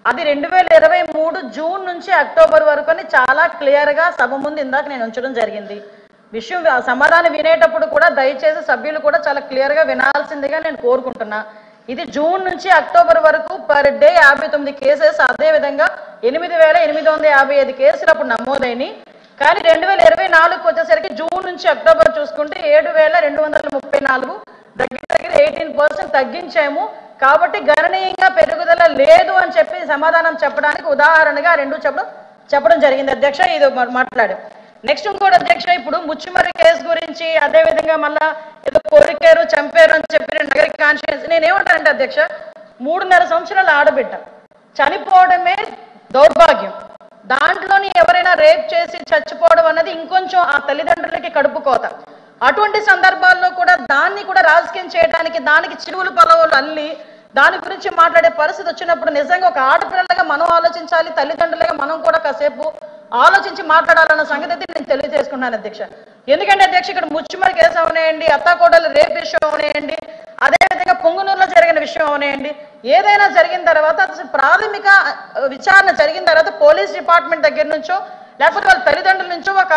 అది రెండు వేల ఇరవై మూడు జూన్ నుంచి అక్టోబర్ వరకు అని చాలా క్లియర్గా సభ ముందు ఇందాక నేను ఉంచడం జరిగింది విషయం ఆ సమాధానం వినేటప్పుడు కూడా దయచేసి సభ్యులు కూడా చాలా క్లియర్గా వినాల్సిందిగా నేను కోరుకుంటున్నా ఇది జూన్ నుంచి అక్టోబర్ వరకు పర్ డే యాభై తొమ్మిది కేసెస్ అదేవిధంగా ఎనిమిది వేల ఎనిమిది వందల యాభై ఐదు కేసులు అప్పుడు నమోదైనవి కానీ రెండు వేల ఇరవై నాలుగుకి వచ్చేసరికి జూన్ నుంచి అక్టోబర్ చూసుకుంటే ఏడు వేల రెండు వందల ముప్పై నాలుగు దగ్గర దగ్గర ఎయిటీన్ పర్సెంట్ తగ్గించాము కాబట్టి గణనీయంగా పెరుగుదల లేదు అని చెప్పి సమాధానం చెప్పడానికి ఉదాహరణగా ఆ రెండు చెప్పడం చెప్పడం జరిగింది అధ్యక్ష ఇది మా- మాట్లాడాం నెక్స్ట్ ఇంకోటి అధ్యక్ష ఇప్పుడు ముచ్చుమరి కేసు గురించి అదే విధంగా మళ్ళా ఏదో కొరికారు చంపారు అని చెప్పి నగర కాన్షియన్స్ నేను ఏమంటానంటే అధ్యక్ష మూడున్నర సంవత్సరాల ఆడబిడ్డ చనిపోవడమే దౌర్భాగ్యం దాంట్లోని ఎవరైనా రేప్ చేసి చచ్చిపోవడం అన్నది ఇంకొంచెం ఆ తల్లిదండ్రులకి కడుపు కోత అటువంటి సందర్భాల్లో కూడా దాన్ని కూడా రాజకీయం చేయడానికి దానికి చిరువులు పలవలు అల్లి దాని గురించి మాట్లాడే పరిస్థితి వచ్చినప్పుడు నిజంగా ఒక ఆడపిల్లలుగా మనం ఆలోచించాలి తల్లిదండ్రులుగా మనం కూడా కాసేపు ఆలోచించి మాట్లాడాలన్న సంగతి అయితే నేను తెలియజేసుకున్నాను అధ్యక్ష ఎందుకంటే అధ్యక్ష ఇక్కడ ముచ్చుమరి కేసు అవనేయండి అత్తాకోడలు రేప్ విషయం అవనేయండి అదేవిధంగా పొంగునూరులో జరిగిన విషయం అవనేయండి ఏదైనా జరిగిన తర్వాత అసలు ప్రాథమిక ఆ, విచారణ జరిగిన తర్వాత పోలీస్ డిపార్ట్మెంట్ దగ్గర నుంచో లేకపోతే వాళ్ళ తల్లిదండ్రుల నుంచో ఒక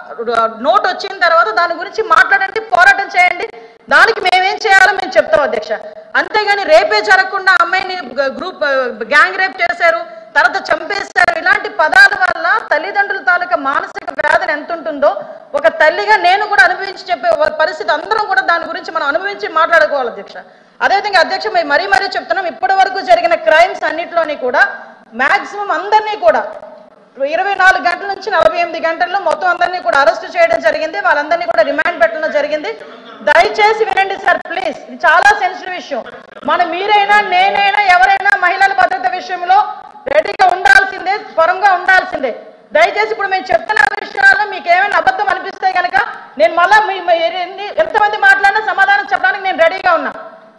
నోట్ వచ్చిన తర్వాత దాని గురించి మాట్లాడండి పోరాటం చేయండి దానికి మేమేం చేయాలో మేము చెప్తాం అధ్యక్ష అంతేగాని రేపే జరగకుండా అమ్మాయిని గ్రూప్ గ్యాంగ్ రేప్ చేశారు తర్వాత చంపేశారు ఇలాంటి పదాల వల్ల తల్లిదండ్రుల తాలూకా మానసిక వేదన ఎంత ఉంటుందో ఒక తల్లిగా నేను కూడా అనుభవించి చెప్పే ఒక పరిస్థితి అందరం కూడా దాని గురించి మనం అనుభవించి మాట్లాడుకోవాలి అధ్యక్ష అదేవిధంగా అధ్యక్ష మేము మరీ మరీ చెప్తున్నాం ఇప్పటి వరకు జరిగిన క్రైమ్స్ అన్నిట్లోని కూడా మాక్సిమం అందరినీ కూడా ఇరవై నాలుగు గంటల నుంచి నలభై ఎనిమిది గంటల్లో మొత్తం అందరినీ కూడా అరెస్ట్ చేయడం జరిగింది వాళ్ళందరినీ కూడా రిమాండ్ పెట్టడం జరిగింది దయచేసి వినండి సార్ ప్లీజ్ ఇది చాలా సెన్సిటివ్ విషయం మన మీరైనా నేనైనా ఎవరైనా మహిళల భద్రత విషయంలో రెడీగా ఉండాల్సిందే పరంగా ఉండాల్సిందే దయచేసి ఇప్పుడు మేము చెప్తున్న విషయాల్లో మీకు ఏమైనా అబద్ధం అనిపిస్తే కనుక నేను మళ్ళా మీ మీ ఎన్ని ఎంతమంది మాట్లాడినా సమాధానం చెప్పడానికి నేను రెడీగా ఉన్నా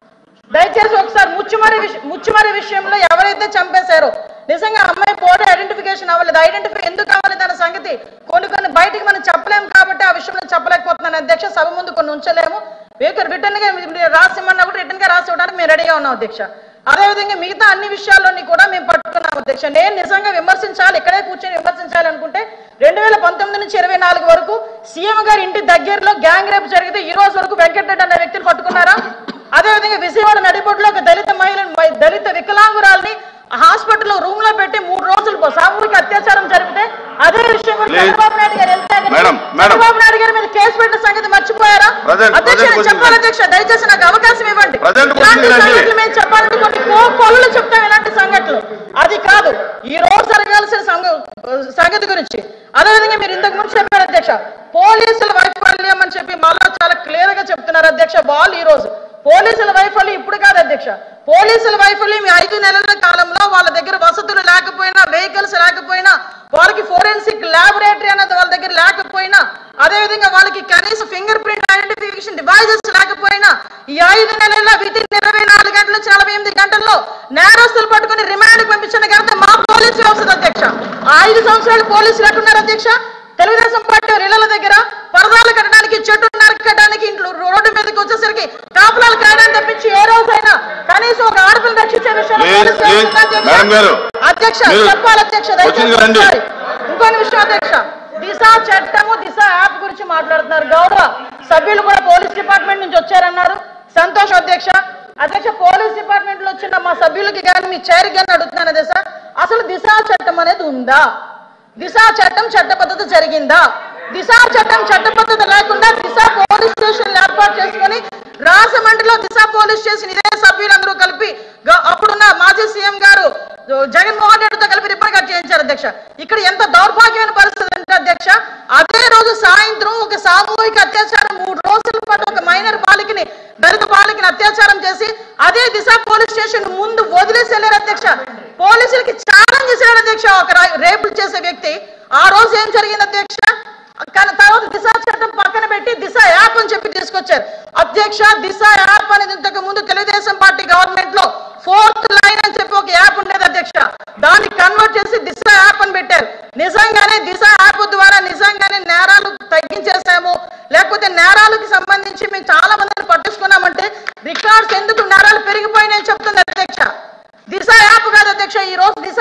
దయచేసి ఒకసారి ముచ్చుమరి విష- ముచ్చుమరి విషయంలో ఎవరైతే చంపేశారో నిజంగా అమ్మాయి బాడీ ఐడెంటిఫికేషన్ అవ్వలేదు ఐడెంటిఫై ఎందుకు అవ్వలేదు అనే సంగతి కొన్ని కొన్ని బయటికి మనం చెప్పలేము కాబట్టి ఆ విషయంలో చెప్పలేకపోతున్నాను అధ్యక్ష సభ ముందు కొన్ని ఉంచలేము రిటర్న్ గా మీరు రాసిమన్నా కూడా రిటర్న్ గా రాసి ఇవ్వడానికి మేము రెడీగా ఉన్నాం అధ్యక్ష అదేవిధంగా మిగతా అన్ని విషయాల్లోని కూడా మేము పట్టుకున్నాం అధ్యక్ష నేను నిజంగా విమర్శించాలి ఇక్కడే కూర్చొని విమర్శించాలి అనుకుంటే రెండు వేల పంతొమ్మిది నుంచి ఇరవై నాలుగు వరకు సీఎం గారి ఇంటి దగ్గరలో గ్యాంగ్ రేప్ జరిగితే ఈ రోజు వరకు వెంకటరెడ్డి అనే వ్యక్తిని పట్టుకున్నారా అదేవిధంగా విజయవాడ నడిబొడ్డులో ఒక దళిత మహిళ దళిత వికలాంగురాల్ని హాస్పిటల్లో రూమ్ లో పెట్టి మూడు రోజులు సామూహిక అత్యాచారం జరిపితే అదే విషయం కూడా Please. చంద్రబాబు నాయుడు గారు వెళ్తే కనుక Madam, madam. చంద్రబాబు నాయుడు గారి మీద కేసు పెట్టిన సంగతి మర్చిపోయారా Present- అధ్యక్ష present నేను question చెప్పాలి అధ్యక్ష దయచేసి నాకు అవకాశం ఇవ్వండి Present question ఇలాంటి రండి. సంఘటనలు మేము చెప్పాలంటే కొన్ని కో- కొలలు చెప్తాం ఇలాంటి సంఘటనలు అది కాదు ఈ రోజు జరగాల్సిన సంగ- సంగతి గురించి అదేవిధంగా మీరు ఇంతకు ముందు చెప్పారు అధ్యక్ష పోలీసుల వైఫల్యం అని చెప్పి మళ్ళా చాలా క్లియర్ గా చెప్తున్నారు అధ్యక్ష వాళ్ళు ఈ రోజు పోలీసుల వైఫల్యం ఇప్పుడు కాదు అధ్యక్ష పోలీసుల వైఫల్యం ఈ ఐదు నెలల కాలంలో వాళ్ళ దగ్గర వసతులు లేకపోయినా వెహికల్స్ లేకపోయినా వాళ్ళకి ఫోరెన్సిక్ ల్యాబొరేటరీ అనేది వాళ్ళ దగ్గర లేకపోయినా అదేవిధంగా వాళ్ళకి కనీసం ఫింగర్ ప్రింట్ ఐడెంటిఫికేషన్ డివైజెస్ లేకపోయినా ఈ ఐదు నెలల్లో విత్ ఇన్ ఇరవై నాలుగు గంటల నుంచి నలభై ఎనిమిది గంటల్లో నేరస్తులు పట్టుకుని రిమాండ్ పంపించిన ఘనత మా పోలీసు వ్యవస్థ అధ్యక్ష ఆ ఐదు సంవత్సరాలు పోలీసులు ఎట్టున్నారు అధ్యక్ష తెలుగుదేశం పార్టీ వారి ఇళ్ల దగ్గర పరదాలు కట్టడానికి చెట్టు నరకడానికి ఇంట్లో రోడ్డు మీదకి వచ్చేసరికి కాపులాలు కాయడానికి తప్పించి ఏ రోజైనా కనీసం ఒక ఆడపిల్లని రక్షించే విషయంలో Please, పోలీసు వ్యవస్థ please, అధ్యక్ష. మేడం గారు. అధ్యక్ష మీరు చెప్పాలి అధ్యక్ష వచ్చింది దయచేసి రండి. ఒకసారి. ఇంకొన్ని విషయం అధ్యక్ష దిశ చట్టము దిశ యాప్ గురించి మాట్లాడుతున్నారు గౌరవ సభ్యులు కూడా పోలీస్ డిపార్ట్మెంట్ నుంచి వచ్చారన్నారు సంతోష్ అధ్యక్ష అధ్యక్ష పోలీస్ డిపార్ట్మెంట్ లో వచ్చిన మా సభ్యులకి కానీ మీ చైర్ కానీ అడుగుతున్నాను అదే సార్ అసలు దిశ చట్టం అనేది ఉందా దిశ చట్టం చట్టబద్ధత జరిగిందా దిశ చట్టం చట్టబద్ధత లేకుండా దిశ పోలీస్ స్టేషన్ ఏర్పాటు చేసుకొని రాజమండ్రిలో దిశ పోలీస్ స్టేషన్ ఇదే సభ్యులందరూ కలిపి గ- అప్పుడున్న మాజీ సీఎం గారు జగన్మోహన్ రెడ్డితో కలిపి రిపేర్ కట్ చేయించారు అధ్యక్ష ఇక్కడ ఎంత దౌర్భాగ్యమైన పరిస్థితి అంటే అధ్యక్ష అదే రోజు సాయంత్రం ఒక సామూహిక అత్యాచారం మూడు రోజుల పాటు ఒక మైనర్ బాలికని దళిత బాలికని అత్యాచారం చేసి అదే దిశ పోలీస్ స్టేషన్ ముందు వదిలేసి వెళ్ళారు అధ్యక్ష పోలీసులకి ఛాలెంజ్ చేశారు అధ్యక్ష ఒక రా- రేపులు చేసే వ్యక్తి ఆ రోజు ఏం జరిగింది అధ్యక్ష కానీ తర్వాత దిశ చట్టం పక్కన పెట్టి దిశ యాప్ అని చెప్పి తీసుకొచ్చారు అధ్యక్ష దిశ యాప్ అనేది ఇంతకు ముందు తెలుగుదేశం పార్టీ గవర్నమెంట్ లో ఫోర్త్ లైన్ అని చెప్పి ఒక యాప్ ఉండేది అధ్యక్ష దాన్ని కన్వర్ట్ చేసి దిశ యాప్ అని పెట్టారు నిజంగానే దిశ యాప్ ద్వారా నిజంగానే నేరాలు తగ్గించేసాము లేకపోతే నేరాలకు సంబంధించి మేము చాలా మందిని పట్టించుకున్నామంటే రికార్డ్స్ ఎందుకు నేరాలు పెరిగిపోయినాయని చెప్తుంది అధ్యక్ష దిశ యాప్ కాదు అధ్యక్ష ఈ రోజు దిశ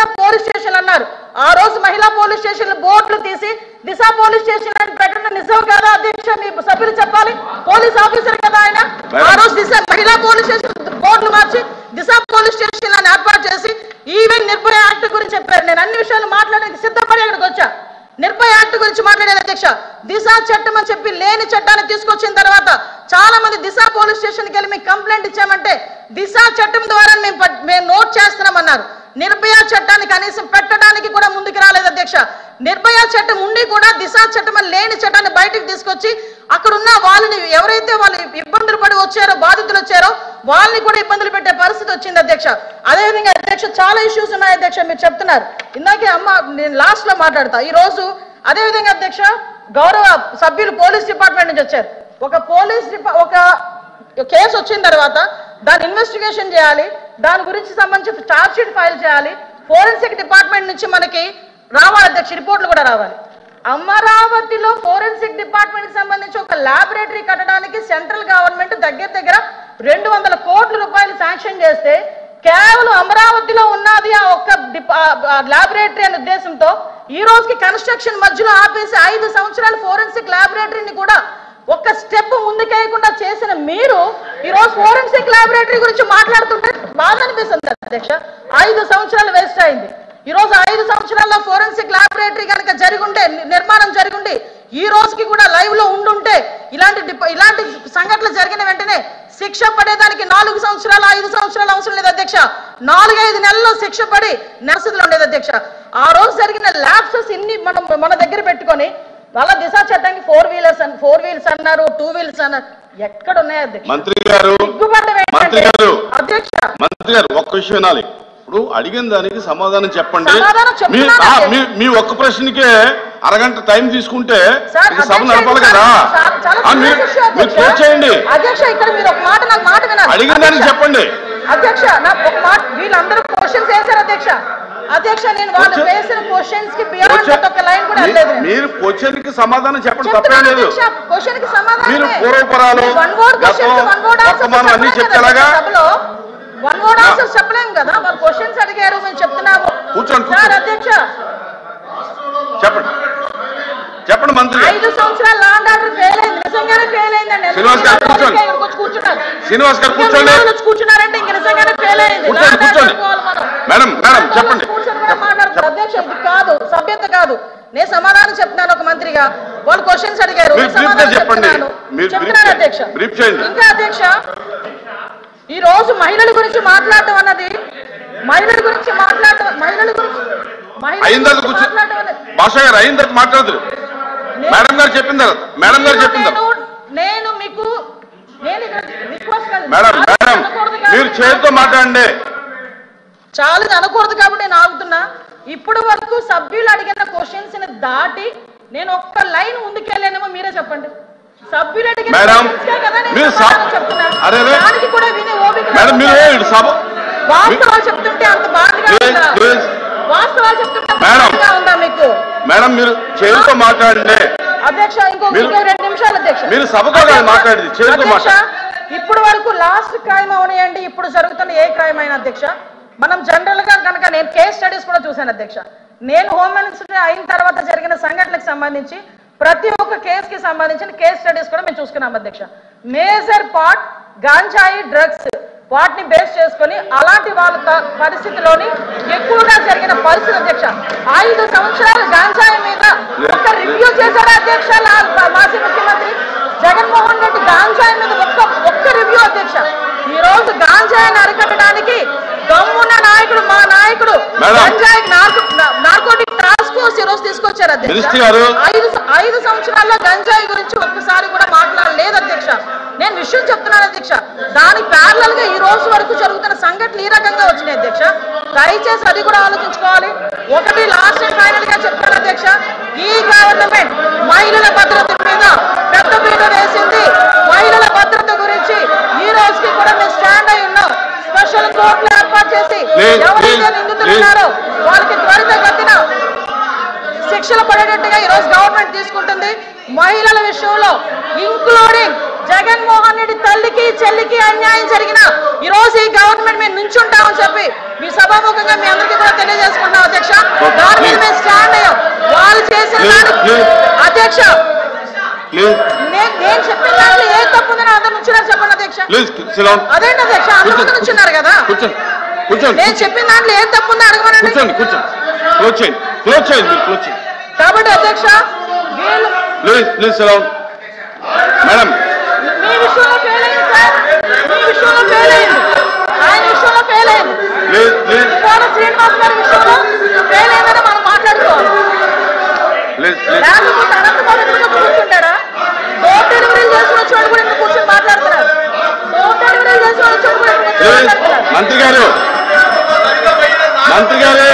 పోలీస్ స్టేషన్లు అన్నారు ఆ రోజు మహిళా పోలీస్ స్టేషన్లు బోర్డులు తీసి దిశ పోలీస్ స్టేషన్ అని పెట్టడం నిజం కాదా అధ్యక్ష మీ సభ్యులు చెప్పాలి పోలీస్ ఆఫీసర్ కదా ఆయన ఆ రోజు దిశ మహిళా పోలీస్ స్టేషన్ బోర్డులు మార్చి దిశ పోలీస్ స్టేషన్ అని ఏర్పాటు చేసి ఈవెన్ నిర్భయ యాక్ట్ గురించి చెప్పారు నేను అన్ని విషయాలు మాట్లాడడానికి సిద్ధపడి అక్కడికి వచ్చా నిర్భయ యాక్ట్ గురించి మాట్లాడారు అధ్యక్ష దిశ చట్టం అని చెప్పి లేని చట్టాన్ని తీసుకొచ్చిన తర్వాత చాలా మంది దిశ పోలీస్ స్టేషన్కి వెళ్ళి మీకు కంప్లైంట్ ఇచ్చామంటే దిశ చట్టం ద్వారా మేము పట్- మేము నోట్ చేస్తున్నామన్నారు నిర్భయ చట్టాన్ని కనీసం పెట్టడానికి కూడా ముందుకు రాలేదు అధ్యక్ష నిర్భయ చట్టం ఉండి కూడా దిశ చట్టం అని లేని చట్టాన్ని బయటకు తీసుకొచ్చి అక్కడ ఉన్న వాళ్ళని ఎవరైతే వాళ్ళు ఇబ్బందులు పడి వచ్చారో బాధితులు వచ్చారో వాళ్ళని కూడా ఇబ్బందులు పెట్టే పరిస్థితి వచ్చింది అధ్యక్ష అదేవిధంగా అధ్యక్ష చాలా ఇష్యూస్ ఉన్నాయి అధ్యక్ష మీరు చెప్తున్నారు ఇందాకే అమ్మ నేను లాస్ట్ లో మాట్లాడతా ఈ రోజు అదేవిధంగా అధ్యక్ష గౌరవ సభ్యులు పోలీస్ డిపార్ట్మెంట్ నుంచి వచ్చారు ఒక పోలీస్ డిపా ఒక కేసు వచ్చిన తర్వాత దాని ఇన్వెస్టిగేషన్ చేయాలి దాని గురించి సంబంధించి ఛార్జ్ షీట్ ఫైల్ చేయాలి ఫోరెన్సిక్ డిపార్ట్మెంట్ నుంచి మనకి రావాలి అధ్యక్ష రిపోర్ట్లు కూడా రావాలి అమరావతిలో ఫోరెన్సిక్ డిపార్ట్మెంట్ కి సంబంధించి ఒక ల్యాబొరేటరీ కట్టడానికి సెంట్రల్ గవర్నమెంట్ దగ్గర దగ్గర రెండు వందల కోట్ల రూపాయలు శాంక్షన్ చేస్తే కేవలం అమరావతిలో ఉన్నది ఆ ఒక్క ల్యాబొరేటరీ అనే ఉద్దేశంతో ఈ రోజుకి కన్స్ట్రక్షన్ మధ్యలో ఆపేసి ఐదు సంవత్సరాల ఫోరెన్సిక్ ల్యాబొరేటరీని కూడా ఒక్క స్టెప్ ముందుకేయకుండా చేసిన మీరు ఈ రోజు ఫోరెన్సిక్ ల్యాబొరేటరీ గురించి మాట్లాడుతుంటే బాధ అనిపిస్తుంది అధ్యక్ష ఐదు సంవత్సరాలు వేస్ట్ అయింది ఈ రోజు ఐదు సంవత్సరాల్లో ఫోరెన్సిక్ ల్యాబొరేటరీ కనుక జరిగుంటే ని- నిర్మాణం జరిగుండి ఈ రోజుకి కూడా లైవ్ లో ఉండుంటే ఇలాంటి డిప- ఇలాంటి సంఘటనలు జరిగిన వెంటనే శిక్ష పడేదానికి నాలుగు సంవత్సరాలు ఐదు సంవత్సరాలు అవసరం లేదు అధ్యక్ష నాలుగైదు నెలల్లో శిక్ష పడి నర్సులు ఉండేది అధ్యక్ష ఆ రోజు జరిగిన ల్యాబ్సెస్ ఇన్ని మనం మన దగ్గర పెట్టుకొని వాళ్ళ దిశ చట్టానికి ఫోర్ వీలర్స్ అని ఫోర్ వీల్స్ అన్నారు టూ వీల్స్ అన్నారు ఎక్కడ ఉన్నాయి అధ్యక్ష మంత్రి గారు సిగ్గుపడ్డం మంత్రి ఏంటంటే గారు అధ్యక్ష మంత్రి గారు ఒక్క విషయం వినాలి ఇప్పుడు అడిగిన దానికి సమాధానం చెప్పండి సమాధానం మీ చెప్తున్నాను ఆ, అధ్యక్ష. మీ మీ ఒక్క ప్రశ్నకే అరగంట టైం తీసుకుంటే సార్, ఇక సభ అధ్యక్ష, నడపాలి ఇది కదా చాలా- చాలా ఆ, serious మీరు issue, మీరు అధ్యక్ష. పూర్తి చేయండి అధ్యక్ష ఇక్కడ మీరు ఒక మాట నాకు మాట వినాలి అడిగిన దానికి అధ్యక్ష, చెప్పండి అధ్యక్ష నాకు ఒక మాట వీళ్ళందరూ క్వశ్చన్స్ వేశారు అధ్యక్ష అధ్యక్ష నేను వాళ్ళు Question- వేసిన క్వశ్చన్స్ కి బియాండ్ Question- ఒక లైన్ కూడా మీ- వెళ్ళలేదు మీరు క్వశ్చన్ కి సమాధానం చెప్పండి తప్పేం చెప్తున్నాను లేదు అధ్యక్ష క్వశ్చన్ కి సమాధానం మీరు పూర్వపరాలు, వన్ వర్డ్ గతం, క్వశ్చన్స్ వన్ వర్డ్ వర్తమానం అన్నీ చెప్తే ఎలాగా? సభలో వన్ వర్డ్ ఆన్సర్స్ చెప్పలేం కదా వాళ్ళు క్వశ్చన్స్ అడిగారు మేము చెప్తున్నాము కూర్చోండి, సార్ కూర్చోండి. అధ్యక్ష చెప్పండి చెప్పండి మంత్రి గారు. ఐదు సంవత్సరాలు లాండ్ ఆర్డర్ ఫెయిల్ అయింది నిజంగానే ఫెయిల్ అయిందండి శ్రీనివాస్ గారు, కూర్చోండి. ఇక్కడికి వచ్చి కూర్చున్నారు శ్రీనివాస్ గారు ఇంకా కూర్చోండి మీరు వచ్చి కూర్చున్నారంటే ఇంక నిజంగానే ఫెయిల్ అయింది కూర్చోండి, లాండ్ ఆర్డర్ కూర్చోండి. పోవాలి మనం. మేడం మేడం వాళ్ళు చెప్పండి కూర్చొని కూడా మాట్లాడుతున్నారు. అధ్యక్ష ఇది కాదు సభ్యత కాదు నేను సమాధానం చెప్తున్నాను ఒక మంత్రిగా వాళ్ళు క్వశ్చన్స్ అడిగారు మీరు నేను brief గా సమాధానం చెప్పండి. చెప్తున్నాను. మీరు brief చెప్తున్నాను చేయండి. అధ్యక్ష brief చేయండి. ఇంకా అధ్యక్ష ఈ రోజు మహిళల గురించి మాట్లాడటం అన్నది మహిళల గురించి మాట్లాడటం మహిళల గురించి మహిళల అయిన తర్వాత గురించి కూర్చో మాట్లాడటం అన్నది భాష గారు అయిన తర్వాత మాట్లాడదు మేడం గారు చెప్పిన తర్వాత మేడం గారు నేను- చెప్పిన తర్వాత నేను- నేను మీకు నేను ఇక్కడ రిక్వెస్ట్ కాదు. మేడం చాలా మేడం అనకూడదు కాబట్టి మీరు చేతితో మాట్లాడండి చాలా అనకూడదు కాబట్టి నేను ఆగుతున్నా ఇప్పుడు వరకు సభ్యులు అడిగిన క్వశ్చన్స్ ని దాటి నేను ఒక్క లైన్ ముందుకెళ్ళానేమో మీరే చెప్పండి సభ్యులు అడిగిన మేడం, questions కే కదా నేను మీరు సమాధానం సభ- చెప్తున్నా. అరే రే. దానికి కూడా వినే ఓపిక మేడం మీరు లేకపోతే ఇటు సభ వాస్తవాలు చెప్తుంటే అంత బాధగా Please, ఉందా please. వాస్తవాలు చెప్తుంటే అంత మేడం. బాధగా ఉందా మీకు మేడం మీరు చేతితో మాట్లాడండి అధ్యక్ష ఇంకో మీరు- ఇంకో రెండు నిమిషాలు అధ్యక్ష మీరు సభతో కాదు అధ్యక్ష, మాట్లాడేది, చేతితో అధ్యక్ష, మాట్లాడండి. ఇప్పుడు వరకు లాస్ట్ క్రైమ్ అవనియండి ఇప్పుడు జరుగుతున్న ఏ క్రైమ్ అయినా అధ్యక్ష మనం జనరల్ గా కనుక నేను కేస్ స్టడీస్ కూడా చూశాను అధ్యక్ష నేను హోమ్ మినిస్టర్ అయిన తర్వాత జరిగిన సంఘటనలకు సంబంధించి ప్రతి ఒక్క కేసు కి సంబంధించిన కేస్ స్టడీస్ కూడా మేము చూసుకున్నాం అధ్యక్ష మేజర్ పార్ట్ గాంజాయి డ్రగ్స్ వాటిని బేస్ చేసుకొని అలాంటి వాళ్ళ త- పరిస్థితిలోని ఎక్కువగా జరిగిన పరిస్థితి అధ్యక్ష ఐదు సంవత్సరాలు గాంజాయి మీద ఒక రివ్యూ చేశారా అధ్యక్ష లా- మాజీ ముఖ్యమంత్రి జగన్మోహన్ రెడ్డి గాంజాయి మీద ఒక్క ఒక్క రివ్యూ అధ్యక్ష ఈ రోజు గాంజాయిని అరికట్టడానికి దమ్మున్న నాయకుడు మా నాయకుడు మేడం. గంజాయి నార్కోటిక్ టాస్క్ ఫోర్స్ ఈ రోజు తీసుకొచ్చారు అధ్యక్ష మినిస్టర్ గారు. ఐదు ఐదు సంవత్సరాల్లో గంజాయి గురించి ఒక్కసారి కూడా మాట్లాడలేదు అధ్యక్ష నేను విషయం చెప్తున్నాను అధ్యక్ష దానికి ప్యారలల్ గా ఈ రోజు వరకు జరుగుతున్న సంఘటనలు ఈ రకంగా వచ్చినాయి అధ్యక్ష దయచేసి అది కూడా ఆలోచించుకోవాలి ఒకటి లాస్ట్ అండ్ ఫైనల్ గా చెప్తాను అధ్యక్ష ఈ గవర్నమెంట్ మహిళల భద్రత మీద పెద్ద పీట వేసింది మహిళల భద్రత గురించి ఈ రోజుకి కూడా మేము స్టాండ్ అయి ఉన్నాం స్పెషల్ కోర్టులు ఏర్పాటు చేసి Please, ఎవరైతే please, నిందితులు please. ఉన్నారో వాళ్ళకి త్వరితగతిన శిక్షలు పడేటట్టుగా ఈ రోజు గవర్నమెంట్ తీసుకుంటుంది మహిళల విషయంలో ఇంక్లూడింగ్ జగన్మోహన్ రెడ్డి తల్లికి చెల్లికి అన్యాయం జరిగిన ఈ రోజు ఈ గవర్నమెంట్ మేము నుంచుంటామని చెప్పి మీ సభాముఖంగా మీ అందరికీ కూడా తెలియజేసుకుంటాం అధ్యక్ష దాని మీద మేము స్టాండ్ అయ్యాం వాళ్ళు చేసిన దానికి అధ్యక్ష ప్లీజ్ నే- నేను చెప్పిన దాంట్లో ఏ తప్పు ఉందని అందరు నుంచున్నారు చెప్పండి అధ్యక్ష ప్లీజ్ సిలోన్ అదేంటి అధ్యక్ష అందరూ ముందు నుంచున్నారు కదా కూర్చోండి కూర్చోండి నేను చెప్పిన దాంట్లో ఏ తప్పు ఉందో అడగమనండి కూర్చోండి కూర్చోండి క్లోజ్ చేయండి క్లోజ్ చేయండి మీరు క్లోజ్ చేయండి కాబట్టి అధ్యక్ష వీళ్ళు ప్లీజ్ ప్లీజ్ సిలోన్ మేడం మీ విషయంలో ఫెయిల్ అయింది సార్ మీ విషయంలో ఫెయిల్ అయింది ఆయన విషయంలో ఫెయిల్ అయింది ప్లీజ్ ప్లీజ్ కోన శ్రీనివాస్ గారి విషయంలో ఫెయిల్ అయిందని మనం మాట్లాడుకోవాలి ప్లీజ్ ప్లీజ్ లేకపోతే అనంతబాబు ఎందుకు కూర్చుంటారా డోర్ డెలివరీ చేసిన చోటు కూడా ఎందుకు కూర్చొని మాట్లాడుతున్నారు డోర్ డెలివరీ చేసిన చోటు కూడా ఎందుకు కూర్చొని ప్లీజ్ మాట్లాడుతున్నారు మంత్రి గారు మంత్రి గారు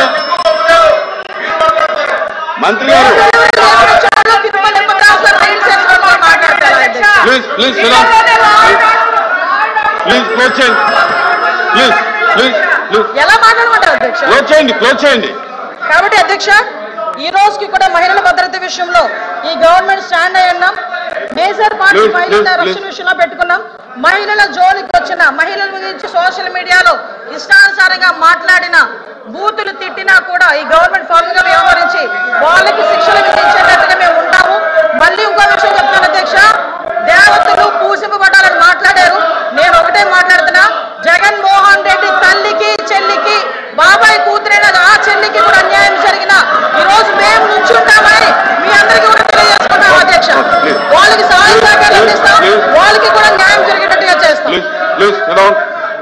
మంత్రి గారు డోర్ డెలివరీ చేసిన చోటులో తిరుమల తిరుపతిరావు గారు రైలు చేసిన వాళ్ళు మాట్లాడతారు అధ్యక్ష. Please please silence please close చేయండి ప్లీజ్ ప్లీజ్ ప్లీజ్ ఎలా మాట్లాడమంటారు అధ్యక్ష క్లోజ్ చేయండి క్లోజ్ చేయండి కాబట్టి అధ్యక్ష ఈ రోజుకి కూడా మహిళల భద్రత విషయంలో ఈ గవర్నమెంట్ స్టాండ్ అయి ఉన్నాం మేజర్ పార్టీ Please, మహిళల please, రక్షణ విషయంలో పెట్టుకున్నాం మహిళల జోలికి వచ్చిన మహిళల గురించి సోషల్ మీడియాలో ఇష్టానుసారంగా మాట్లాడిన బూతులు తిట్టినా కూడా ఈ గవర్నమెంట్ ఫార్మ్ గా వ్యవహరించి వాళ్ళకి శిక్షలు విధించేటట్టుగా మేము ఉంటాము మళ్ళీ ఇంకో విషయం చెప్తాను అధ్యక్ష దేవతలు పూజింపబడాలని మాట్లాడారు నేను ఒకటే మాట్లాడుతున్నా జగన్మోహన్ రెడ్డి తల్లికి చెల్లికి బాబాయ్ కూతురైన ఆ చెల్లికి కూడా అన్యాయం జరిగిన ఈ రోజు మేము నుంచుంటామని మీ అందరికీ కూడా తెలియజేసుకుంటాం అధ్యక్ష వాళ్ళకి సహాయ సహకారం అందిస్తాం వాళ్ళకి కూడా న్యాయం జరిగేటట్టుగా చేస్తాం ప్లీజ్ ప్లీజ్ సిలోన్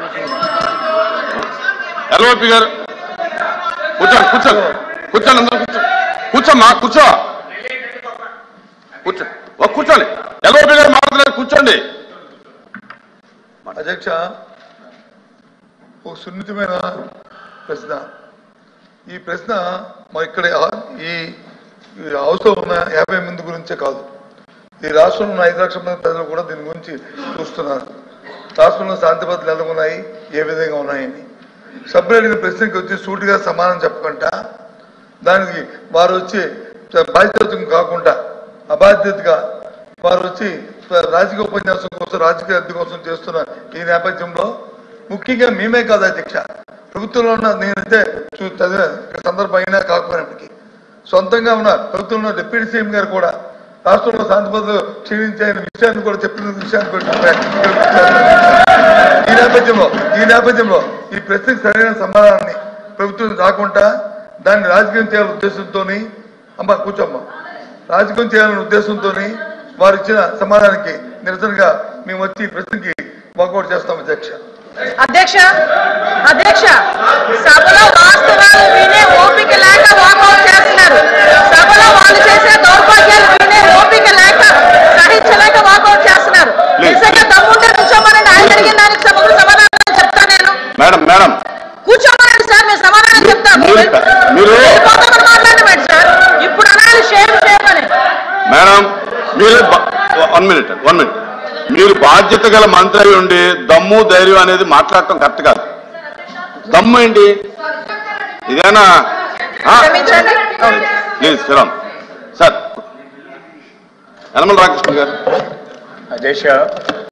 ఎల్ఓపి గారు కూర్చోండి కూర్చోండి కూర్చోండి అందరూ కూర్చోండి కూర్చోమ్మా కూర్చో కూర్చో ఓ కూర్చోండి ఎల్ఓపి గారు మాట్లాడుతున్నారు కూర్చోండి అధ్యక్ష ఒక సున్నితమైన ప్రశ్న ఈ ప్రశ్న మా ఇక్కడ ఈ ఈ హౌస్లో ఉన్న యాభై మంది గురించే కాదు ఈ రాష్ట్రంలో ఉన్న ఐదు లక్షల మంది ప్రజలు కూడా దీని గురించి చూస్తున్నారు రాష్ట్రంలో శాంతి భద్రతలు ఎలా ఉన్నాయి ఏ విధంగా ఉన్నాయని సభ్యులు అడిగిన ప్రశ్నకి వచ్చి సూటిగా సమాధానం చెప్పకుండా దానికి వారు వచ్చి బాధ్యత కాకుండా అబాధ్యతగా వారు వచ్చి రాజకీయ ఉపన్యాసం కోసం రాజకీయ అద్దె కోసం చేస్తున్న ఈ నేపథ్యంలో ముఖ్యంగా మేమే కాదు అధ్యక్ష ప్రభుత్వంలో ఉన్న నేనైతే చూ- చదివిన సందర్భం అయినా కాకపోయినప్పటికీ సొంతంగా ఉన్న ప్రభుత్వంలో డిప్యూటీ సీఎం గారు కూడా రాష్ట్రంలో శాంతి భద్రతలు క్షీణించే విషయాన్ని కూడా చెప్పిన విషయాన్ని కూడా ఈ నేపథ్యంలో ఈ నేపథ్యంలో ఈ ప్రశ్నకు సరైన సమాధానాన్ని ప్రభుత్వం రాకుండా దాన్ని రాజకీయం చేయాలనే ఉద్దేశంతో అమ్మ కూర్చోమ్మ రాజకీయం చేయాలనే ఉద్దేశంతో వారు ఇచ్చిన సమాధానానికి నిరసనగా మేము వచ్చి ఈ ప్రశ్నకి వాకౌట్ చేస్తాం అధ్యక్ష అధ్యక్ష అధ్యక్ష సభలో వాస్తవాలు వినే ఓపిక లేక వాకౌట్ చేస్తున్నారు సభలో వాళ్ళు చేసే దౌర్భాగ్యాలు వినే ఓపిక లేక సహించలేక వాకౌట్ చేస్తున్నారు నిజంగా దమ్ముంటే కూర్చోమనండి ఆయన జరిగిన దానికి సభకు సమాధానం చెప్తాను నేను మేడం మేడం కూర్చోమనండి సార్ మేము సమాధానం చెప్తాము మీరు- మీరు- వెళ్ళిపోతామని మాట్లాడమండి సార్ ఇప్పుడు అనాలి షేమ్ షేమ్ అని మేడం మీరు వన్ మినిట్ వన్ మినిట్ మీరు బాధ్యత గల మంత్రి అయి ఉండి దమ్ము ధైర్యం అనేది మాట్లాడటం కరెక్ట్ కాదు దమ్ము ఏంటి ఇదేనా క్షమించండి ప్లీజ్ శిరామ్ సార్ యనమల రామకృష్ణ గారు అధ్యక్ష